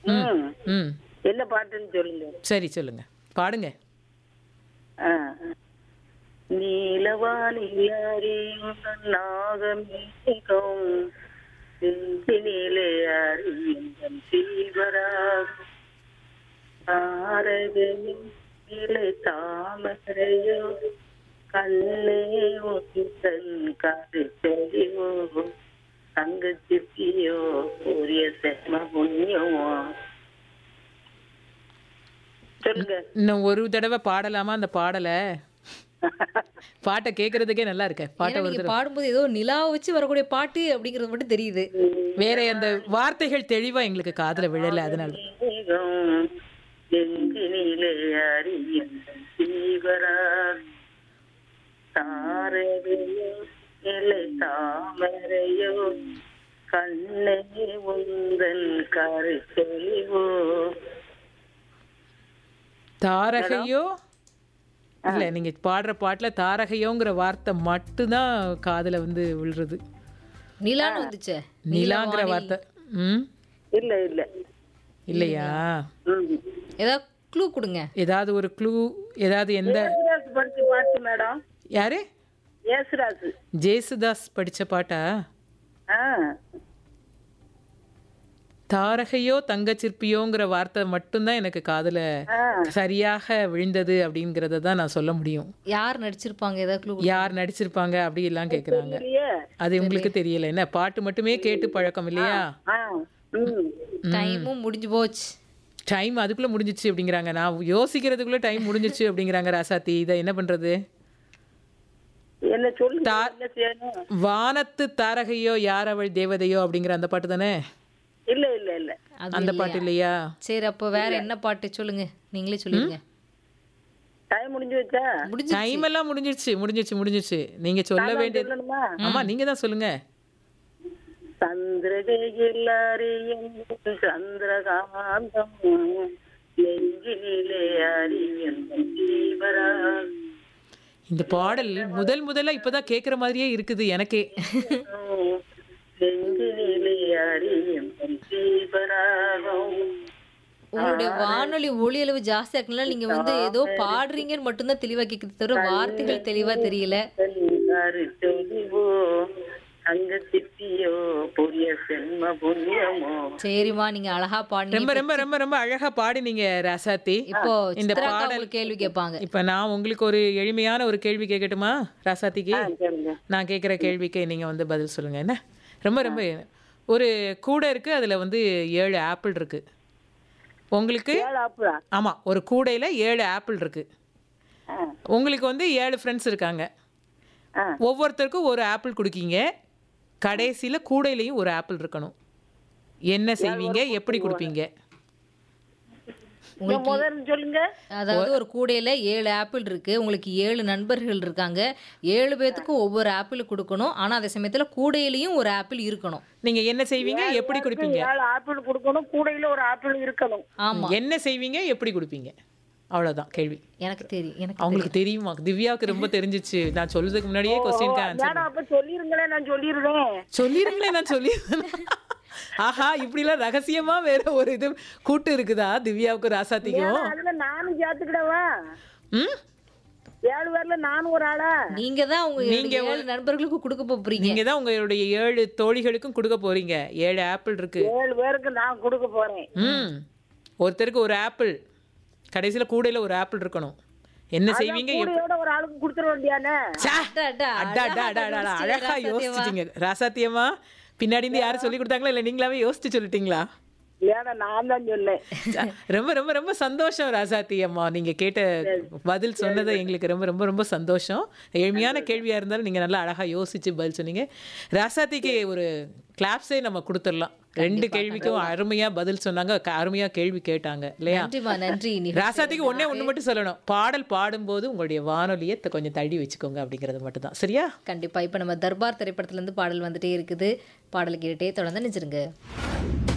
ம் ம் என்ன பாட்டுன்னு சொல்லுங்க சரி சொல்லுங்க பாடுங்க ஆ. நீலவானில் அறியும் நாகமேகம் செந்தினிலே அறியும் சீவராகும் தாரகையும் இலை தாமரையோ கண்ணே ஒத்தன் கருத்தறிவோ தங்கச்சிப்பியோ உரிய செம்ம புண்ணியமோ சொல்லுங்க இன்னும் ஒரு தடவை பாடலாமா அந்த பாடலை பாட்டை கேட்கறதுக்கே நல்லா இருக்க பாட்டை ஏன்னா ஒரு நீங்க தடவை பாடும்போது ஏதோ நிலாவை வச்சு வரக்கூடிய பாட்டு அப்படிங்கிறது மட்டும் தெரியுது வேற அந்த வார்த்தைகள் தெளிவா எங்களுக்கு காதுல விழல அதனால மேகம் நெஞ்சினிலே அறியும் சீவரார் தாரகையோ இலை தாமரையோ கண்ணே உந்தன் கருத்தொழிவோ தாரகையோ இல்ல நீங்க பாடுற பாட்டுல தாரகையோங்கிற வார்த்தை மட்டும்தான் காதுல வந்து விழுறது நிலான்னு வந்துச்சே நிலாங்கிற வார்த்தை ம் இல்ல இல்ல இல்லையா ம். ஏதாவது க்ளூ கொடுங்க ஏதாவது ஒரு க்ளூ ஏதாவது எந்த ஏசுராஜ் படிச்ச பாட்டு மேடம் யாரு ஏசுராஜ் ஜேசுதாஸ் படிச்ச பாட்டா ஆ தாரகையோ தங்கச்சிற்பியோங்கிற வார்த்தை மட்டும்தான் எனக்கு காதுல ஆ சரியாக விழுந்தது அப்படிங்கறத தான் நான் சொல்ல முடியும் யார் நடிச்சிருப்பாங்க ஏதாவது க்ளூ யார் நடிச்சிருப்பாங்க அப்படி எல்லாம் கேக்குறாங்க இல்லையே அது உங்களுக்கு தெரியல என்ன பாட்டு மட்டுமே கேட்டு பழக்கம் இல்லையா ஆ ம் டைமும் முடிஞ்சு போச்சு டைம் அதுக்குள்ள முடிஞ்சிச்சு அப்படிங்கிறாங்க நான் யோசிக்கிறதுக்குள்ள டைம் முடிஞ்சிச்சு அப்படிங்கிறாங்க ராசாத்தி இதை என்ன பண்றது என்ன சொல்லுங்க தா- என்ன செய்யணும் வானத்து தாரகையோ யார் அவள் தேவதையோ அப்படிங்கிற அந்த பாட்டு தானே இல்ல இல்ல இல்ல அது அந்த பாட்டு இல்லையா சரி அப்போ வேற என்ன பாட்டு சொல்லுங்க நீங்களே சொல்லிருங்க டைம் முடிஞ்சு வச்சா முடிஞ்சு டைம் எல்லாம் முடிஞ்சிருச்சு முடிஞ்சிருச்சு முடிஞ்சிருச்சு நீங்க சொல்ல வேண்டியது சொல்லணுமா ஆமா நீங்க தான் சொல்லுங்க சந்திரகையில் அறியும் சந்திரகாந்தம் நெஞ்சினிலே அறியும் ஜீவரா இந்த பாடல் முதல் முதல்ல இப்பதான் கேக்குற மாதிரியே இருக்குது எனக்கே நெஞ்சினிலே அறியும் ஜீவராகம் உங்களுடைய வானொலி ஒளி அளவு ஜாஸ்தியா இருக்குல்ல நீங்க வந்து ஏதோ பாடுறீங்கன்னு மட்டும்தான் தெளிவா கேக்குது தவிர வார்த்தைகள் தெளிவா தெரியல கருத்தொழிவோ அங்க சித்தியோ புரிய சென்ம புண்ணியமோ சரிம்மா நீங்க அழகா பாடுனீங்க ரொம்ப ரொம்ப ரொம்ப ரொம்ப அழகா பாடினீங்க ராசாத்தி இப்போ இந்த சித்ராக்கா பாடல் உங்களுக்கு கேள்வி கேட்பாங்க இப்ப நான் உங்களுக்கு ஒரு எளிமையான ஒரு கேள்வி கேட்கட்டுமா ராசாத்திக்கு கேளுங்க நான் கேட்குற கேள்விக்கு நீங்க வந்து பதில் சொல்லுங்க என்ன ரொம்ப ரொம்ப ஒரு கூடை இருக்கு அதுல வந்து ஏழு ஆப்பிள் இருக்கு உங்களுக்கு ஏழு ஆப்புடா ஆமா ஒரு கூடையில ஏழு ஆப்பிள் இருக்கு ஆ உங்களுக்கு வந்து ஏழு ஃப்ரெண்ட்ஸ் இருக்காங்க ஆ ஒவ்வொருத்தருக்கும் ஒரு ஆப்பிள் கொடுக்கீங்க கடைசியில கூடையிலையும் ஒரு ஆப்பிள் இருக்கணும் என்ன செய்வீங்க எப்படி கொடுப்பீங்க முதல்ல சொல்லுங்க அதாவது ஒரு கூடையில ஏழு ஆப்பிள் இருக்கு உங்களுக்கு ஏழு நண்பர்கள் இருக்காங்க ஏழு பேத்துக்கும் ஒவ்வொரு ஆப்பிள் கொடுக்கணும் ஆனா அதே சமயத்துல கூடையிலயும் ஒரு ஆப்பிள் இருக்கணும் நீங்க என்ன செய்வீங்க எப்படி கொடுப்பீங்க ஏழு ஆப்பிள் கொடுக்கணும் கூடையில ஒரு ஆப்பிள் இருக்கணும் ஆமா என்ன செய்வீங்க எப்படி கொடுப்பீங்க அவ்வளவுதான் கேள்வி எனக்கு தெரியும் எனக்கு அவங்களுக்கு தெரியுமா திவ்யாவுக்கு ரொம்ப தெரிஞ்சிச்சு நான் சொல்றதுக்கு முன்னாடியே கொஸ்டினுக்கு ஆன்சர் மேடம் அப்ப சொல்லிருங்களேன் நான் சொல்லிடுறேன் சொல்லிருங்களே நான் சொல்லி ஆஹா இப்படிலாம் ரகசியமா வேற ஒரு இது கூட்டு இருக்குதா திவ்யாவுக்கு ராசாத்திக்கும் ஏன்னா, அதுல நானும் சேர்த்துக்கிடவா ம் ஏழு பேர்ல நானும் ஒரு ஆளா நீங்க தான் உங்க நீங்க ஏழு நண்பர்களுக்கு கொடுக்க போறீங்க நீங்க தான் உங்களுடைய ஏழு தோழிகளுக்கும் கொடுக்க போறீங்க ஏழு ஆப்பிள் இருக்கு ஏழு பேருக்கு நான் கொடுக்க போறேன் ம் ஒருத்தருக்கு ஒரு ஆப்பிள் கடைசியில கூடையில ஒரு ஆப்பிள் இருக்கணும் என்ன செய்வீங்க எப்- கூடையோட ஒரு ஆளுக்கு கொடுத்துட வேண்டியானே ச்சே! அடா, அடா, அடா, அடா, அடா, அடா, அடா, யோசிச்சியா, அழகா ராசாத்தியம்மா? யோசிச்சிட்டீங்க ராசாத்தியம்மா பின்னாடி இருந்து யாரும் சொல்லி கொடுத்தாங்களா இல்ல நீங்களாவே யோசிச்சு சொல்லிட்டீங்களா ஏன்னா நான் தான் சொன்னேன் ரொம்ப ரொம்ப ரொம்ப சந்தோஷம் ராசாத்தி அம்மா நீங்க கேட்ட பதில் சொன்னது எங்களுக்கு ரொம்ப ரொம்ப ரொம்ப சந்தோஷம் எளிமையான கேள்வியா இருந்தாலும் நீங்க நல்லா அழகா யோசிச்சு பதில் சொன்னீங்க ராசாத்திக்கு ஒரு கிளாப்ஸே நம்ம கொடுத்துடலாம் ரெண்டு கேள்விக்கும் அருமையா பதில் சொன்னாங்க க- அருமையா கேள்வி கேட்டாங்க இல்லையா நன்றிமா நன்றி நிகழ்ச்சி ராசாத்திக்கு ஒண்ணே ஒண்ணு மட்டும் சொல்லணும் பாடல் பாடும்போது உங்களுடைய வானொலியை த- கொஞ்சம் தள்ளி வச்சுக்கோங்க அப்படிங்கிறது மட்டும் தான் சரியா கண்டிப்பா இப்ப நம்ம தர்பார் திரைப்படத்துல இருந்து பாடல் வந்துட்டே இருக்குது பாடல் கேட்டுட்டே தொடர்ந்து நினைச்சிருங்க